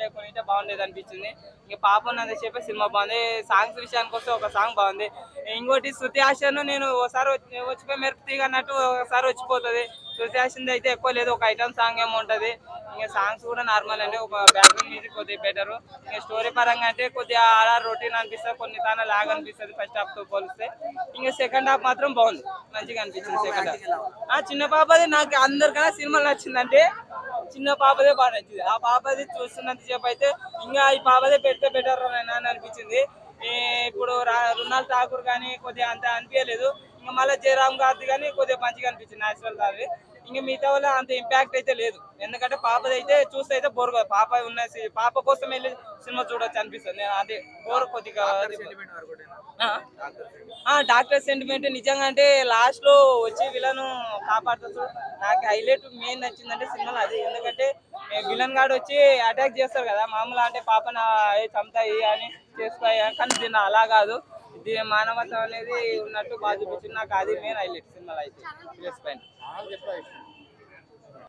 కంటే ఎక్కువ ఉంటే బాగుండేది అనిపించింది ఇంకా పాప ఉన్నంతసేపు సినిమా బాగుంది సాంగ్స్ విషయానికి వస్తే ఒక సాంగ్ బాగుంది ఇంకోటి శృతి హాసన్ నేను ఒకసారి వచ్చి- వచ్చిపోయి మెరుపు తీగ అన్నట్టు ఒకసారి వచ్చిపోతుంది శృతి హాసన్ అయితే ఎక్కువ లేదు ఒక ఐటమ్ సాంగ్ ఏమో ఉంటది ఇంకా సాంగ్స్ కూడా నార్మల్ అండి ఒక బ్యాక్గ్రౌండ్ మ్యూజిక్ కొద్దిగా బెటర్ ఇంకా స్టోరీ పరంగా అంటే కొద్దిగా అలా రొటీన్ అనిపిస్తుంది కొన్ని తాన లాగ్ అనిపిస్తుంది ఫస్ట్ హాఫ్ తో పోలిస్తే ఇంకా సెకండ్ హాఫ్ మాత్రం బాగుంది మంచిగా అనిపించింది సెకండ్ హాఫ్ ఆ చిన్న పాపది నాకు అందరికన్నా సినిమా నచ్చిందంటే చిన్న పాపదే బాగా నచ్చింది ఆ పాపది చూస్తున్నంత సేపు అయితే ఇంకా ఈ పాపదే పెడితే బెటర్ అని అనిపించింది ఈ ఇప్పుడు రా- రుణాల్ ఠాకూర్ కానీ కొద్దిగా అంత అనిపించలేదు ఇంకా మళ్ళీ జయరామ్ గారిది కానీ కొద్దిగా మంచిగా అనిపించింది నేచురల్ గారిది ఇంకా మిగతా వల్ల అంత ఇంపాక్ట్ అయితే లేదు ఎందుకంటే పాపది అయితే చూస్తే అయితే బోర్ కాదు. పాప ఉన్న సి- పాప కోసం వెళ్ళి సినిమా చూడొచ్చు అనిపిస్తుంది నేను అదే బోర్ కొద్దిగా ఆ? ఆ డాక్టర్ సెంటిమెంట్ నిజంగా అంటే లాస్ట్ లో వచ్చి విలన్ కాపాడుతుంది నాకు హైలైట్ మెయిన్ నచ్చిందంటే సినిమాలో అది ఎందుకంటే విలన్ గాడు వచ్చి అటాక్ చేస్తారు కదా మామూలు అంటే పాప నా ఏ చంపుతాయి అని చేసుకోయి కానీ దీన్ని అలా కాదు దీని మానవత్వం అనేది ఉన్నట్టు బాగా చూపించింది నాకు అది మెయిన్ హైలైట్ సినిమాలో అయితే ప్లస్ పాయింట్